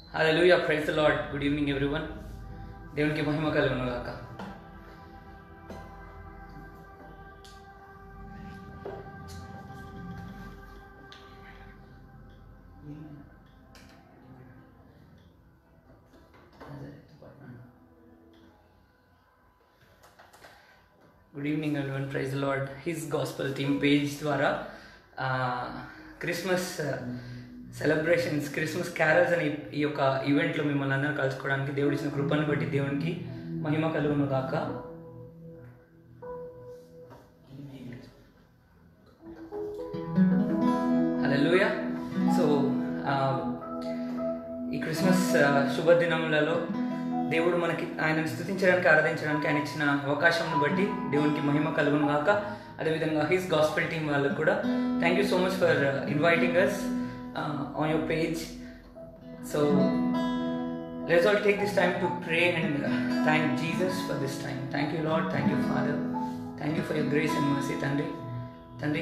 Hallelujah praise the Lord good evening everyone దేవునికి మహిమ కలుగును గాక good evening everyone praise Lord his gospel team page ద్వారా Christmas celebrations Christmas carols అనే ఈ యొక్క ఈవెంట్లో మిమ్మల్ని అందరూ కలుసుకోవడానికి దేవుడు ఇచ్చిన కృపను బట్టి దేవునికి మహిమ కలుగును గాక హల్లెలూయ సో ఈ క్రిస్మస్ ఆ, శుభదినములలో దేవుడు మనకి ఆయనను స్థుతించడానికి ఆరాధించడానికి ఆయన ఇచ్చిన అవకాశంను బట్టి దేవునికి మహిమ కలుగును గాక అదేవిధంగా హిస్ గాస్పెల్ టీమ్ వాళ్ళకు కూడా thank you so much for inviting us on your page so let's all take this time to pray and thank Jesus for this time thank you Lord thank you father thank you for your grace and mercy తండ్రి తండ్రి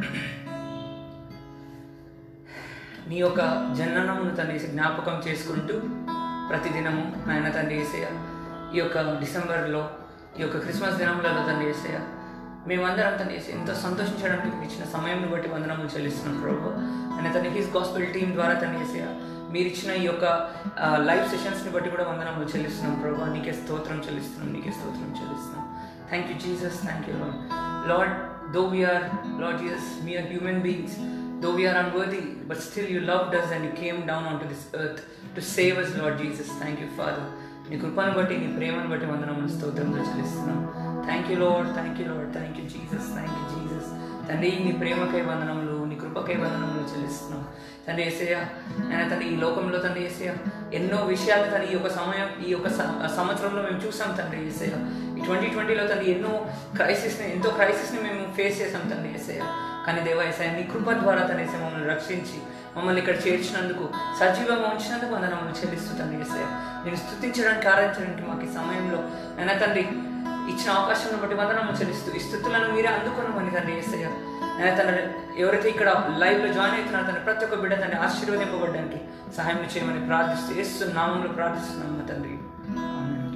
నీ యొక్క జననమును తండ్రి జ్ఞాపకం చేసుకుంటూ ప్రతిదినము నాయన తండ్రి వేసేయ ఈ యొక్క డిసెంబర్లో ఈ యొక్క క్రిస్మస్ దినములలో తండ్రి వేసేయ మేమందరం తండ్రి వేసి ఎంతో సంతోషించడానికి మీకు ఇచ్చిన సమయంను బట్టి వందనములు చెల్లిస్తున్నాం ప్రభు ఆయన తండ్రి హిస్ గాస్పెల్ టీం ద్వారా తండ్రి వేసేయ మీరు ఇచ్చిన ఈ యొక్క లైవ్ సెషన్స్ని బట్టి కూడా వందనములు చెల్లిస్తున్నాం ప్రభు నీకే స్తోత్రం చెల్లిస్తున్నాం నీకే స్తోత్రం చెల్లిస్తున్నాం thank you Jesus thank you Lord Lord though we are Lord Jesus we are human beings though we are unworthy, but still you loved us and you came down onto this earth to save us, Lord Jesus. Thank you, Father. నీ కృపను బట్టి నీ ప్రేమను బట్టి వందనములు స్తోత్రంతో చెల్లిస్తున్నాం thank you Lord thank you Lord thank you Jesus thank you Jesus తండ్రి నీ ప్రేమకై వందనములు నీ కృపకై వందనములు చెల్లిస్తున్నాం తండ్రి ఏసయ్య ఆయన తండ్రి ఈ లోకంలో తండ్రి ఏసయ్య ఎన్నో విషయాలు తండ్రి ఈ యొక్క సమయం ఈ యొక్క స- సంవత్సరంలో మేము చూసాం తండ్రి ఏసయ్య ఈ ట్వంటీ ట్వంటీలో తండ్రి ఎన్నో క్రైసిస్ని ఎంతో క్రైసిస్ని మేము ఫేస్ చేసాం తండ్రి ఏసయ్య కానీ దేవా ఏసయ్య నీ కృప ద్వారా తనేసి మమ్మల్ని రక్షించి మమ్మల్ని ఇక్కడ చేర్చినందుకు సజీవంగా ఉంచినందుకు వందనములు చెల్లిస్తూ తండ్రి ఏసయ్య నేను స్థుతించడానికి ఆరాధించడానికి మాకు ఈ సమయంలో అయినా తండ్రి ఇచ్చిన అవకాశం బట్టి వందనములు చెల్లిస్తూ ఈ స్థుతులను మీరే అందుకున్నామని తండ్రి ఏసయ్య అయినా తండ్రి ఎవరైతే ఇక్కడ లైవ్ లో జాయిన్ అవుతున్నారో తండ్రి ప్రతి ఒక్క బిడ్డ తండ్రి ఆశీర్వదింపబడడానికి సహాయం చేయమని ప్రార్థిస్తూ యేసు నామంలో ప్రార్థిస్తున్నాం మా తండ్రి ఆమేన్.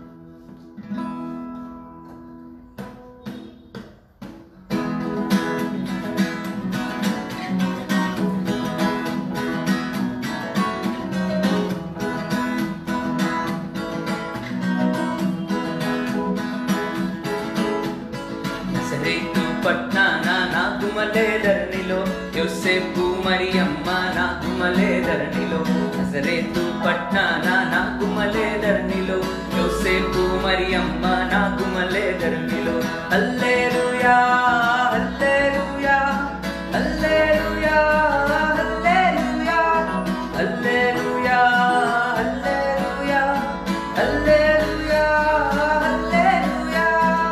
నజరేతు పట్నాన నాగుమలే ధరణిలో యోసేపు మరియమ్మ నాగుమలే ధరణిలో నజరేతు పట్నాన నాగుమలే ధరణిలో యోసేపు మరియమ్మ నాగుమలే ధరణిలో హల్లెలూయా హల్లెలూయా హల్లెలూయా హల్లెలూయా హల్లెలూయా హల్లెలూయా హల్లెలూయా హల్లెలూయా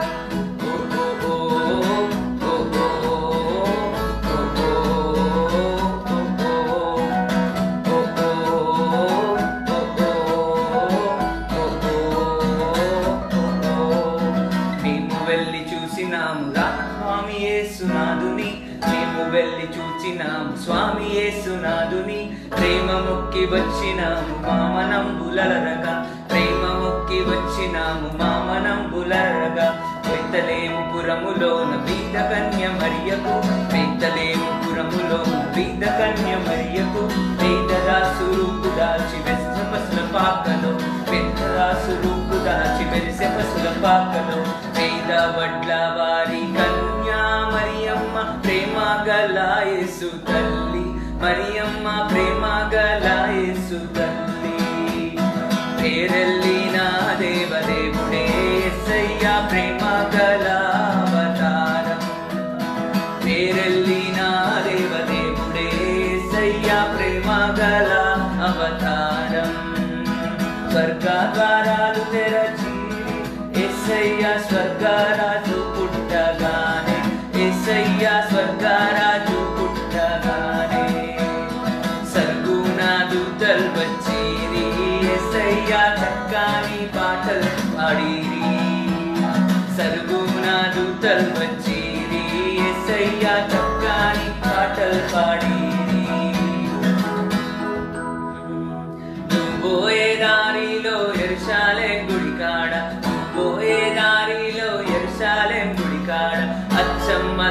మేము వెళ్ళి చూసినాము రా స్వామి యేసునాథుని మేము వెళ్ళి చూచినాము స్వామి యేసునాథుని ప్రేమ మొక్కి వచ్చినాము మామనంబులరగా ప్రేమ మొక్కి వచ్చినాము మామనంబులరగా వెత్తలేము పురములోన బీద కన్య మరియకు వెత్తలేము పురములోన బీద కన్య మరియకు వేదరాసు రూపు దాచి వెస్త పసుల పాకలో పెద్దరాసు రూపు దాచి వెలిసె పసుల పాకలో వేద వడ్ల వారి కన్యా మరియమ్మ ప్రేమ గలాయేసు తల్లి మరియమ్మ ప్రేమ గలాయేసు తల్లి పేరెల్లిన దేవదేవుడే ఎస్సయ్య ప్రేమ గలావతారం పేరెల్లిన దేవదేవుడే ఎస్సయ్య ప్రేమ గల అవతారం స్వర్గ ద్వారాలు తెరచి ఎస్సయ్య స్వర్గరాజు పుట్టగానే ఎస్సయ్య స్వర్గరాజు పుట్టగానే సర్గునాదు వచ్చేరి ఎస్సయ్య చక్కని పాటలు పాడిరి సర్గునాదు వచ్చేరి ఎస్సయ్య చక్కని పాటలు పాడిరి నువ్వు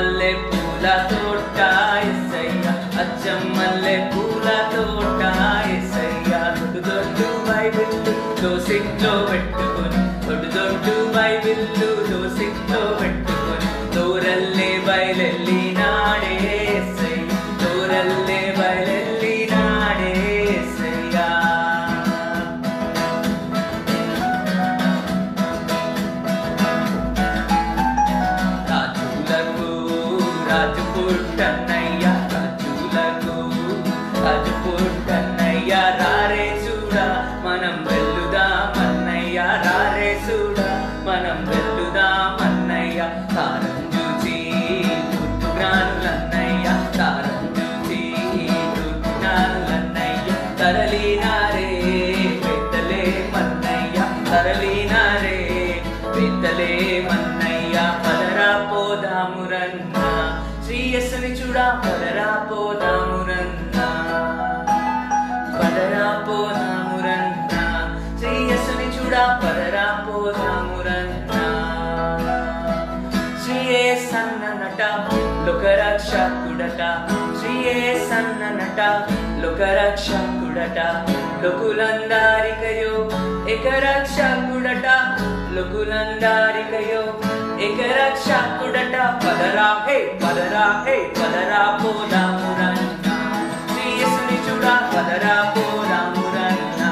మల్లె పూల తోట ఎస్సయ్య అచ్చం మల్లె పూల తోట ఎస్సయ్య దొడ్డు దొడ్డు బైబిల్లు దోసిట్లో పెట్టుకొని దొడ్డు దొడ్డు బైబిల్లు దోసిట్లో పెట్టుకొని దూరల్లే బయలెల్లి నాడే ఎస్సయ్య దూరల్లే బయలెల్లి నాడే ఎస్సయ్యా రాజులకు రాజు పుట్టన్నయ్య రాజులకు రాజు పుట్టన్నయ్య రారే చూడా మనం వెల్లుదామన్నయ్య రారే చూడా మనం వెల్లుదామన్నయ్య తారం చూచి పుట్టుజ్ఞానులన్నయ్య తారం చూచి పుట్టుజ్ఞానులన్నయ్య తరలినారే పెద్దలే మన్నయ్య తరలినారే పెద్దలే మన్నయ్య పదరా పోదామురన్న శ్రీయస్సుని చూడా పదరా పోదామురన్న పదరా పోదామురన్న శ్రీయస్సుని చూడా పదరా పోదామురన్న శ్రీయే సన్న నట లోకరక్షకుడట శ్రీయే సన్న నట లోకరక్షకుడట లోకులందారికయో ఏకరక్షకుడట లోకులందారికయో ఏకరక్షకుడట పదరా హే పదరా హే పదరా పోదామురన్న శ్రీయస్సుని చూడా పదరా పోదామురన్న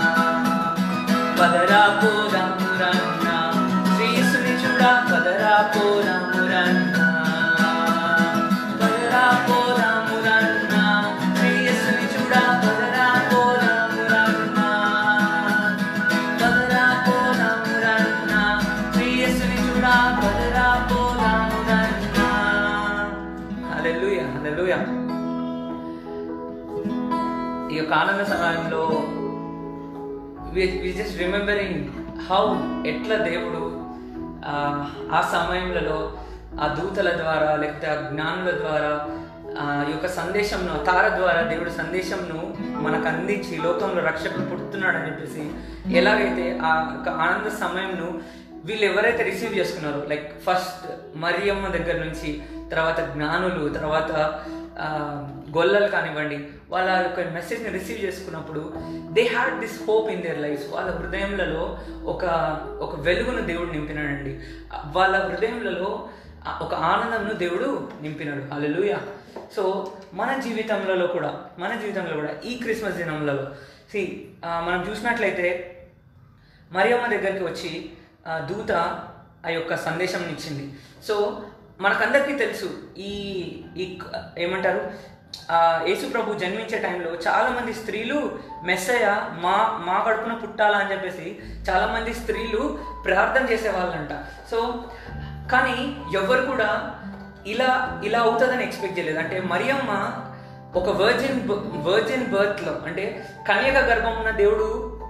పదరా పోదామురన్న శ్రీసుని చూడా పదరా పోదామురన్న పదరా పోదామురన్న శ్రీసుని చూడా పదరా పోదామురన్న పదరా పోదామురన్న శ్రీసుని చూడా పదరా పోదామురన్న హల్లెలూయా హల్లెలూయా ఈ యొక్క ఆనంద సమయంలో వి జస్ట్ రిమెంబరింగ్ హౌ ఎట్లా దేవుడు ఆ, ఆ సమయంలో ఆ దూతల ద్వారా లేకపోతే ఆ జ్ఞానుల ద్వారా ఆ ఈ యొక్క సందేశంను ఆ తార ద్వారా దేవుడు సందేశంను మనకు అందించి లోకంలో రక్షకుడు పుడుతున్నాడు అని చెప్పేసి ఎలాగైతే ఆ యొక్క ఆనంద సమయంను వీళ్ళు ఎవరైతే రిసీవ్ చేసుకున్నారో లైక్ ఫస్ట్ మరియమ్మ దగ్గర నుంచి తర్వాత జ్ఞానులు తర్వాత ఆ, గొల్లలు కానివ్వండి వాళ్ళ యొక్క మెసేజ్ని రిసీవ్ చేసుకున్నప్పుడు they had this hope in their life వాళ్ళ హృదయంలో ఒక ఒక వెలుగును దేవుడు నింపినాడండి వాళ్ళ హృదయంలో ఆ- ఒక ఆనందంను దేవుడు నింపినాడు హల్లెలూయా సో మన జీవితంలో కూడా మన జీవితంలో కూడా ఈ క్రిస్మస్ దినంలో సి మనం చూసినట్లయితే మరియమ్మ దగ్గరికి వచ్చి ఆ, దూత ఆ యొక్క సందేశం ఇచ్చింది సో మనకందరికీ తెలుసు ఈ ఈ క- ఏమంటారు ఆ, యేసు ప్రభు జన్మించే టైంలో చాలామంది స్త్రీలు మెస్సయ్య మా మా కడుపున పుట్టాలా అని చెప్పేసి చాలామంది స్త్రీలు ప్రార్థన చేసేవాళ్ళంట సో కానీ ఎవరు కూడా ఇలా ఇలా అవుతుందని ఎక్స్పెక్ట్ చేయలేదు అంటే మరియమ్మ ఒక వర్జిన్ వర్జిన్ బర్త్లో అంటే కన్యక గర్భం ఉన్న దేవుడు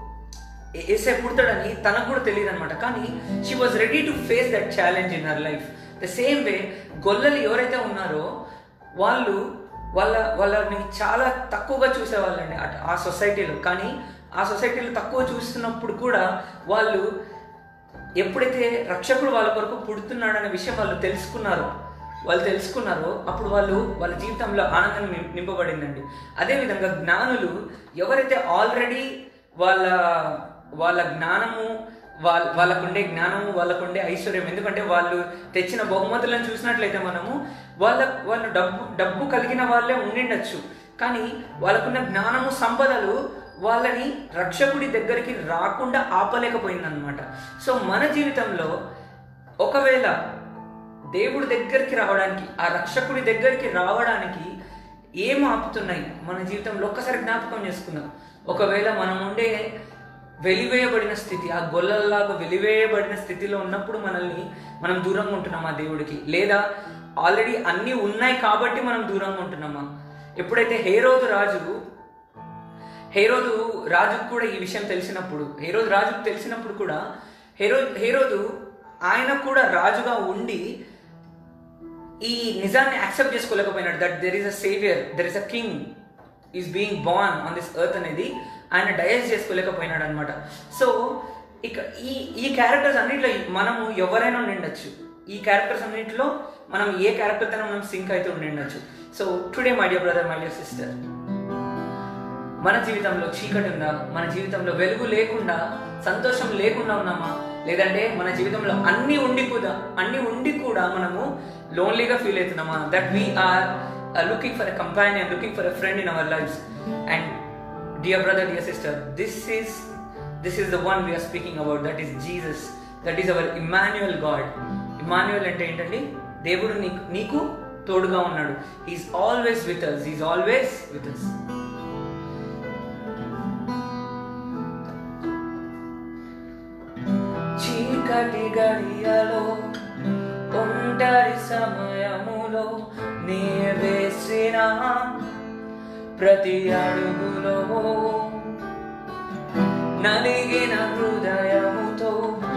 ఏ- ఏసే పుడతాడని తనకు కూడా తెలియదు అనమాట కానీ she was ready to face that challenge in her life the same way గొల్లలు ఎవరైతే ఉన్నారో వాళ్ళు వాళ్ళ వాళ్ళని చాలా తక్కువగా చూసేవాళ్ళండి అట్- ఆ సొసైటీలో కానీ ఆ సొసైటీలో తక్కువ చూస్తున్నప్పుడు కూడా వాళ్ళు ఎప్పుడైతే రక్షకుడు వాళ్ళ కొరకు పుడుతున్నాడనే విషయం వాళ్ళు తెలుసుకున్నారో వాళ్ళు తెలుసుకున్నారో అప్పుడు వాళ్ళు వాళ్ళ జీవితంలో ఆనందం నిం- నింపబడిందండి అదేవిధంగా జ్ఞానులు ఎవరైతే ఆల్రెడీ వాళ్ళ వాళ్ళ జ్ఞానము వాళ్ళ వాళ్ళకుండే జ్ఞానము వాళ్ళకుండే ఐశ్వర్యం ఎందుకంటే వాళ్ళు తెచ్చిన బహుమతులను చూసినట్లయితే మనము వాళ్ళ వాళ్ళు డబ్బు డబ్బు కలిగిన వాళ్ళే ఉండిండొచ్చు కానీ వాళ్ళకున్న జ్ఞానము సంపదలు వాళ్ళని రక్షకుడి దగ్గరికి రాకుండా ఆపలేకపోయిందనమాట సో మన జీవితంలో ఒకవేళ దేవుడి దగ్గరికి రావడానికి ఆ రక్షకుడి దగ్గరికి రావడానికి ఏం ఆపుతున్నాయి మన జీవితంలో ఒక్కసారి జ్ఞాపకం చేసుకుందాం ఒకవేళ మనం ఉండే వెలివేయబడిన స్థితి ఆ గొల్లల్లాగా వెలివేయబడిన స్థితిలో ఉన్నప్పుడు మనల్ని మనం దూరంగా ఉంటున్నాం ఆ దేవుడికి లేదా ఆల్రెడీ అన్నీ ఉన్నాయి కాబట్టి మనం దూరంగా ఉంటున్నామా ఎప్పుడైతే హేరోదు రాజు హేరోదు రాజుకు కూడా ఈ విషయం తెలిసినప్పుడు హేరోదు రాజుకు తెలిసినప్పుడు కూడా హేరో హేరోదు ఆయన కూడా రాజుగా ఉండి ఈ నిజాన్ని యాక్సెప్ట్ చేసుకోలేకపోయినాడు that there is a saviour there is a king is being born on this earth అనేది ఆయన డైజెస్ట్ చేసుకోలేకపోయినాడు అనమాట సో ఇక ఈ ఈ క్యారెక్టర్స్ అన్నింటిలో మనము ఎవరైనా నిండొచ్చు ఈ క్యారెక్టర్స్ అన్నింటిలో మనం ఏ క్యారెక్టర్తో మనం సింక్ అయితే ఉండి ఉండొచ్చు so today my dear brother my dear sister మన జీవితంలో చీకటి ఉందా మన జీవితంలో వెలుగు లేకుండా సంతోషం లేకుండా ఉన్నామా లేదంటే మన జీవితంలో అన్ని ఉండి కూడా అన్ని ఉండి కూడా మనము లోన్లీగా ఫీల్ అవుతున్నామా that we are looking for a companion looking for a friend in our life and dear brother dear sister this is this is the one we are speaking about that is Jesus that is our Emmanuel God Emmanuel అంటే ఏంటండి దేవుడు నీకు నీకు తోడుగా ఉన్నాడు is always with us is always with us చీకటి గడియలో ఒంటరి సమయములో నీ వేసిన ప్రతి అడుగులో నలిగిన హృదయముతో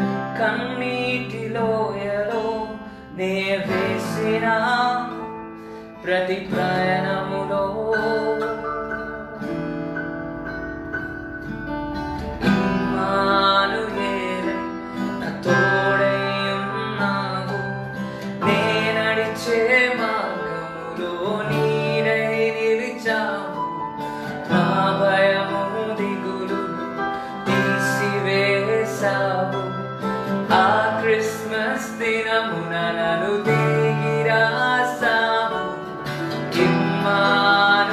కన్నీటిలోయలో నే వేసిన ప్రతి ప్రయాణములో ఇమ్మానుయేలై నా తోడై ఉన్నావు నే నడిచే మార్గములో నీడై నిలిచావు నా భయము దిగులు తీసివేశావు ఆ క్రిస్మస్ దినమున నన్ను దిగి రాసావు ఇమ్మానుయేలై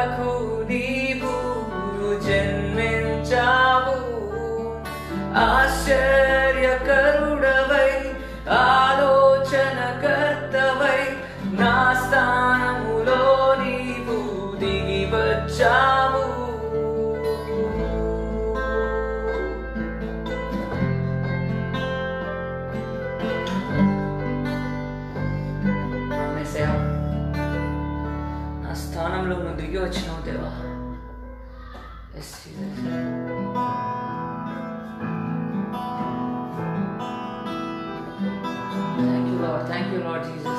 కొరకు నీవు జన్మించావు ఆశ్చర్యకరుడవై ఆలోచనకర్తవై నా స్థానములో నీవు దిగి వచ్చావు మెస్సయా, నా స్థానంలో నువ్వు దిగి వచ్చినావు దేవా Yes, Jesus. Thank you, Lord. Thank you, Lord Jesus.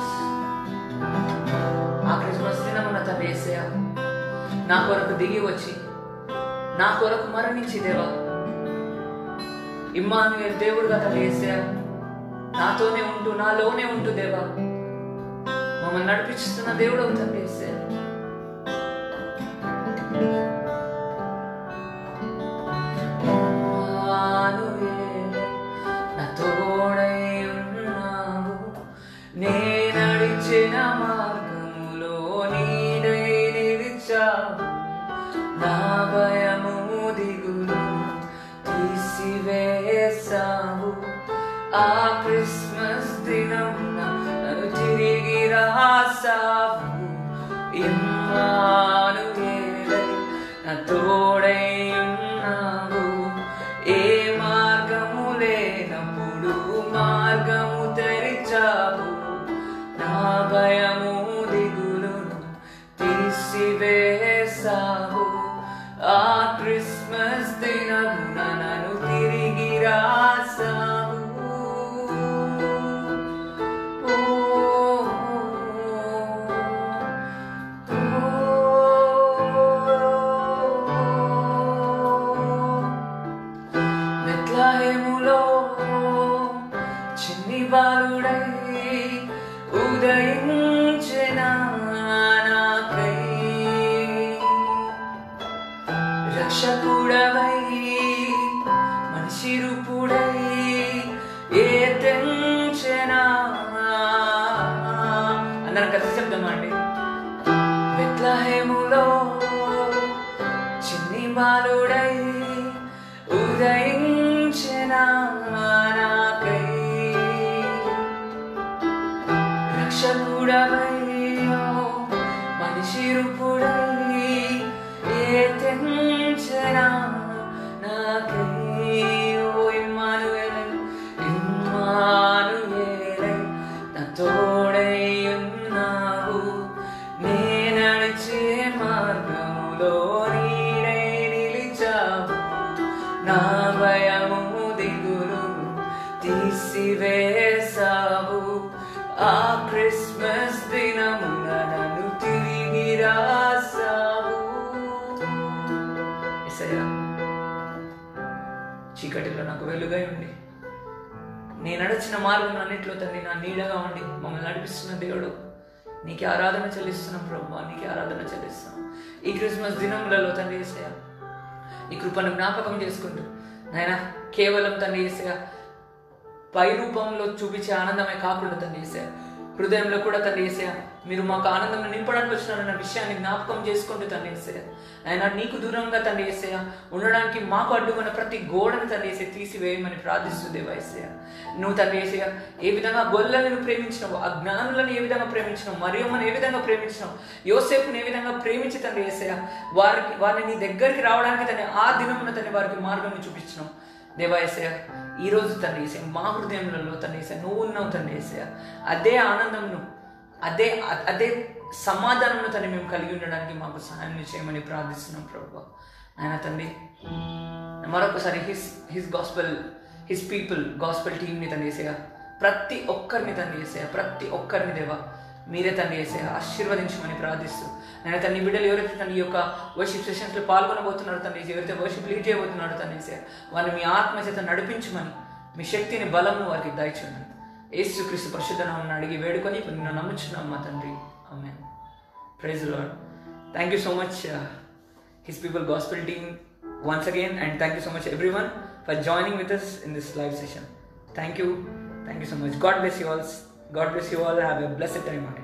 ఆ క్రిస్మస్ దినమున తండ్రి యేసయ్య నా కొరకు దిగి వచ్చి నా కొరకు మరణించి దేవా ఇమ్మానుయేల్ దేవుడుగా తండ్రి యేసయ్య నాతోనే ఉంటూ నాలోనే ఉంటూ దేవా మమ్మల్ని నడిపిస్తున్న దేవుడు తండ్రి యేసయ్య ఇమ్మానుయేలే, నా తోడై ఉన్నావు నే నడిచిన మార్గములో నీడై నిలిచావు నా భయము దిగులు తీసివేసావు ఆ క్రిస్మస్ దినం నన్ను తిరిగి రాసావు ఇమ్మానుయేలై నా తోడై ఉన్నావు ఏ మార్గము లేనప్పుడు మార్గము తెరిచావు నా భయము దిగులును తీసివేసావు ఆ క్రిస్మస్ దినమున నన్ను తిరిగి రాసావు ఓ, బెత్లహేములో చిన్ని బాలుడై ఉదయించిన నాకై రక్షకుడవై మనిషి రూపుడై ఏ తెంచెనా అందరం కలిసి చెప్దామండి బెత్లహేములో చిన్ని బాలుడై ఉదయించిన నాకై రక్షకుడవై మనిషి రూపుడై ఏ తెంచిన నాకై ఓ ఇమ్మానుయేలై ఇమ్మానుయేలై నా తోడై ఉన్నావు నే నడిచే మార్గములో నీడై నిలిచావు నా భయము దిగులు తీసివేసావు ఆ క్రిస్మస్ దినమున నన్ను తిరిగి రాసావు యేసయ్యా, చీకటిలో నాకు వెలుగై ఉండి నేను నడిచిన మార్గం అన్నింటిలో తండ్రి నా నీడగా ఉండి మమ్మల్ని నడిపిస్తున్న దేవుడు నీకే ఆరాధన చెల్లిస్తున్నాం ప్రభు నీకే ఆరాధన చెల్లిస్తున్నాం ఈ క్రిస్మస్ దినములలో తండ్రి యేసయ్య ఈ కృపను జ్ఞాపకం చేసుకుంటూ నాయన కేవలం తండ్రి యేసయ్య పై రూపంలో చూపించే ఆనందమే కాకుండా తండ్రి యేసయ్య హృదయంలో కూడా తండ్రి యేసయ్య మీరు మాకు ఆనందం నింపడానికి వచ్చినారన్న విషయాన్ని జ్ఞాపకం చేసుకుంటూ తండ్రి యేసయ్య ఆయన నీకు దూరంగా తండ్రి యేసయ్య ఉండడానికి మాకు అడ్డుకున్న ప్రతి గోడను తండ్రి యేసయ్య తీసివేయమని ప్రార్థిస్తూ దేవా యేసయ్య నువ్వు తండ్రి యేసయ్య ఏ విధంగా గొల్లను ప్రేమించినావు ఆ జ్ఞానులను ఏ విధంగా ప్రేమించినావు మరియమ్మను ఏ విధంగా ప్రేమించినావు యోసేపుని ఏ విధంగా ప్రేమించి తండ్రి యేసయ్య వారికి వారిని నీ దగ్గరికి రావడానికి తండ్రి ఆ దినమున తండ్రి వారికి మార్గం చూపించినావు దేవాయసయ ఈ రోజు తండ్రి ఏసయ మా హృదయంలో తండ్రి ఏసయ నువ్వు ఉన్నావు తండ్రి ఏసయ అదే ఆనందంను అదే అ- అదే సమాధానంను తండ్రి మేము కలిగి ఉండడానికి మాకు సహాయం చేయమని ప్రార్థిస్తున్నాం ప్రభు ఆయన తండ్రి మరొకసారి his his gospel his people gospel టీమ్ని తండ్రి ఏసయ ప్రతి ఒక్కరిని తండ్రి ఏసయ ప్రతి ఒక్కరిని దేవా మీరే తండ్రి ఏసయ ఆశీర్వదించమని ప్రార్థిస్తూ నేను తండ్రి బిడ్డలు ఎవరైతే తండ్రి ఈ యొక్క వర్షిప్ సెషన్స్లో పాల్గొనబోతున్నారో తండ్రి ఎవరైతే వర్షిప్ లీడ్ చేయబోతున్నారో తండ్రి ఏసయ వారిని మీ ఆత్మ చేత నడిపించమని మీ శక్తిని బలము వారికి దయచేయమని యేసు క్రీస్తు పరిశుద్ధ నామమున అడిగి వేడుకొని ఇప్పుడు నిన్ను నమ్ముచున్నాం మా తండ్రి ఆమె praise Lord thank you so much his people gospel team once again and thank you so much everyone for joining with us in this live session thank you thank you so much god bless you all god bless you all have a blessed time ahead